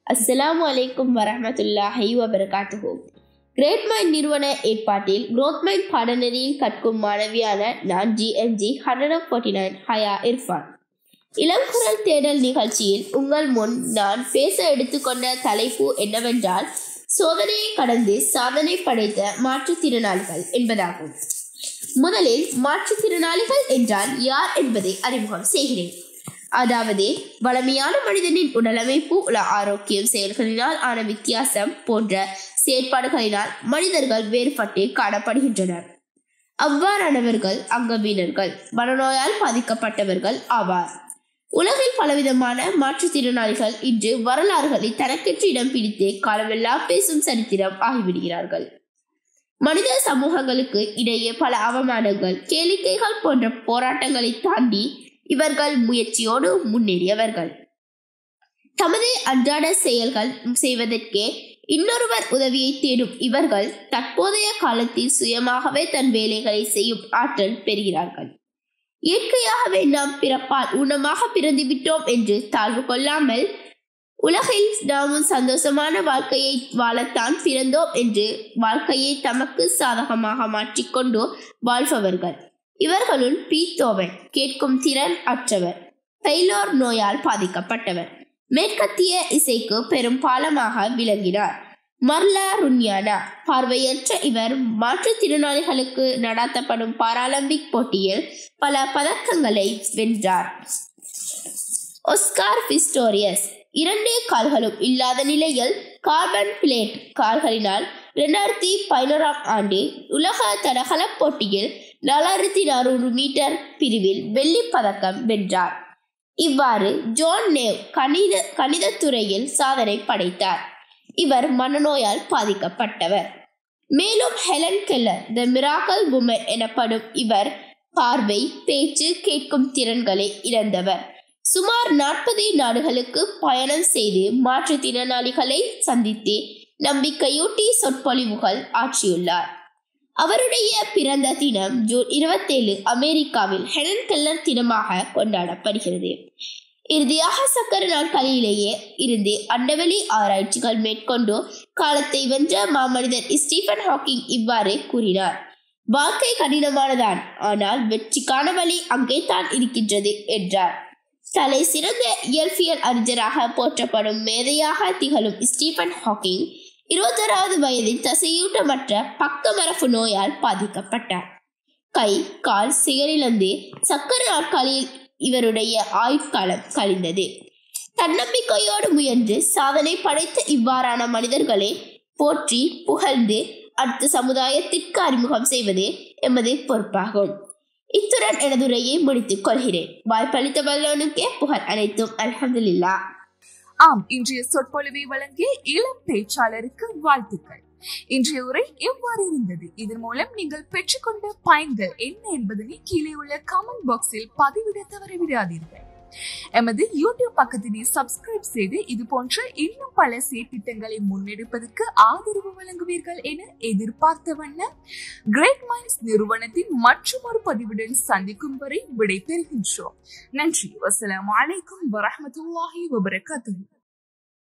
அஸ்ஸலாமு அலைக்கும் வரஹமத்துல்லாஹி வபரகாத்துஹு கிரேட் மைண்ட் நிறுவன ஏற்பாட்டில் growth மைண்ட் பாடநெறியில் கற்கும் மாணவியான நான் GMG hundred forty nine Haya Irfan இளங்குரல் தேடல் நிகழ்ச்சியில் உங்கள் முன் நான் பேச எடுத்துக்கொண்ட தலைப்பு என்னவென்றால் சோதனையை கடந்து சாதனை படைத்த மாற்றுத்திறனாளிகள் என்பதாகும் முதலில் மாற்றுத்திறனாளிகள் என்றால் யார் என்பதை அறிமுகம் செய்கிறேன் அதாவது வளமையான மனிதனின் உடலமைப்பு உள்ள ஆரோக்கியம் செயல்களினால் ஆன வித்தியாசம் போன்ற செயற்பாடுகளினால் மனிதர்கள் வேறுபட்டு காணப்படுகின்றனர் அவ்வாறானவர்கள் அங்கவீனர்கள் மனநோயால் பாதிக்கப்பட்டவர்கள் ஆவார் உலகில் பலவிதமான மாற்றுத்திறனாளிகள் இன்று வரலாறுகளில் தனக்கென்று இடம் பிடித்து காலமெல்லாம் பேசும் சரித்திரம் ஆகிவிடுகிறார்கள் மனித சமூகங்களுக்கு இடையே பல அவமானங்கள் கேளிக்கைகள் போன்ற போராட்டங்களை தாண்டி இவர்கள் முயற்சியோடு முன்னேறியவர்கள் தமது அன்றாட செயல்கள் செய்வதற்கே இன்னொருவர் உதவியை தேடும் இவர்கள் தற்போதைய காலத்தில் சுயமாகவே தன் வேலைகளை செய்யும் ஆற்றல் பெறுகிறார்கள் இயற்கையாகவே நாம் பிறப்பால் ஊனமாக பிறந்து விட்டோம் என்று தாழ்வு கொள்ளாமல் உலகில் நாமும் சந்தோஷமான வாழ்க்கையை வாழத்தான் பிறந்தோம் என்று வாழ்க்கையை தமக்கு சாதகமாக மாற்றிக்கொண்டு வாழ்பவர்கள் இவர்களுள் பீத்தோவன் கேட்கும் திறன் அற்றவர் பெய்லோர் நோயால் பாதிக்கப்பட்டவர் மேற்கத்திய இசைக்கு பெரும் பாலமாக விளங்கினார் மர்லா ருன்யானா பார்வையற்ற இவர் மாற்றுத்திறனாளிகளுக்கு நடாத்தப்படும் பாராலிம்பிக் போட்டியில் பல பதக்கங்களை வென்றார் ஒஸ்கார் பிஸ்டோரியஸ் இரண்டே கால்களும் இல்லாத நிலையில் கார்பன் பிளேட் கால்களினால் இரண்டாயிரத்தி பதினோராம் ஆண்டு உலக தடகள போட்டியில் நாலாயிரத்தி நானூறு மீட்டர் பிரிவில் வெள்ளி பதக்கம் வென்றார் இவ்வாறு ஜோன் நேவ் கணித கணிதத்துறையில் சாதனை படைத்தார் இவர் மனநோயால் பாதிக்கப்பட்டவர் மேலும் Helen Keller the miracle woman எனப்படும் இவர் பார்வை பேச்சு கேட்கும் திறன்களை இழந்தவர் சுமார் நாற்பது நாடுகளுக்கு பயணம் செய்து மாற்றுத்திறனாளிகளை சந்தித்து நம்பிக்கையூட்டி சொற்பொழிவுகள் ஆற்றியுள்ளார் அவருடைய பிறந்த தினம் ஜூன் இருபத்தேழு அமெரிக்காவில் ஹெலன் கெல்லர் தினமாக கொண்டாடப்படுகிறது இறுதியாக சக்கர நாட்களிலேயே இருந்து அண்டவெளி ஆராய்ச்சிகள் மேற்கொண்டு காலத்தை வென்ற மாமனிதர் ஸ்டீஃபன் ஹாக்கிங் இவ்வாறு கூறினார் வாழ்க்கை கடினமானதான் ஆனால் வெற்றிக்கான வழி அங்கே தான் இருக்கின்றது என்றார் தலை சிறந்த இயற்பியல் அறிஞராக போற்றப்படும் மேதையாக திகழும் ஸ்டீஃபன் ஹாக்கிங் இருபத்தொராவது வயதில் தசையூட்டமற்ற பக்கமரப்பு நோயால் பாதிக்கப்பட்டார் கை கால் செயலிழந்து சக்கர நாட்களில் இவருடைய ஆயுட்காலம் கழிந்தது தன்னம்பிக்கையோடு முயன்று சாதனை படைத்த இவ்வாறான மனிதர்களை போற்றி புகழ்ந்து அடுத்த சமுதாயத்திற்கு அறிமுகம் செய்வது எமது பொறுப்பாகும் இத்துடன் எனது உரையை முடித்துக் கொள்கிறேன் வாய்ப்பளித்த வல்லவனுக்கே புகழ் அனைத்தும் அலமதுல்லா ஆம் இன்றைய சொற்பொழிவை வழங்கிய இளம் பேச்சாளருக்கு வாழ்த்துக்கள் இன்றைய உரை எவ்வாறு இருந்தது இதன் மூலம் நீங்கள் பெற்றுக்கொண்ட பயன்கள் என்ன என்பதனை கீழே உள்ள கமெண்ட் பாக்ஸில் பதிவிட தவறவிடாதீர்கள் எமது யூடியூப் பக்கத்தினை சப்ஸ்கிரைப் செய்து இது போன்ற இன்னும் பல செயற்திட்டங்களை முன்னெடுப்பதற்கு ஆதரவு வழங்குவீர்கள் என எதிர்பார்த்த வண்ணம் கிரேட் மைண்ட்ஸ் நிறுவனத்தின் மற்றும் ஒரு பதிவுடன் சந்திக்கும் வரை விடை பெறுகின்றோம் நன்றி வசலாம் அலைக்கும் வரமத்துல்லாஹி வபரகாத்துஹு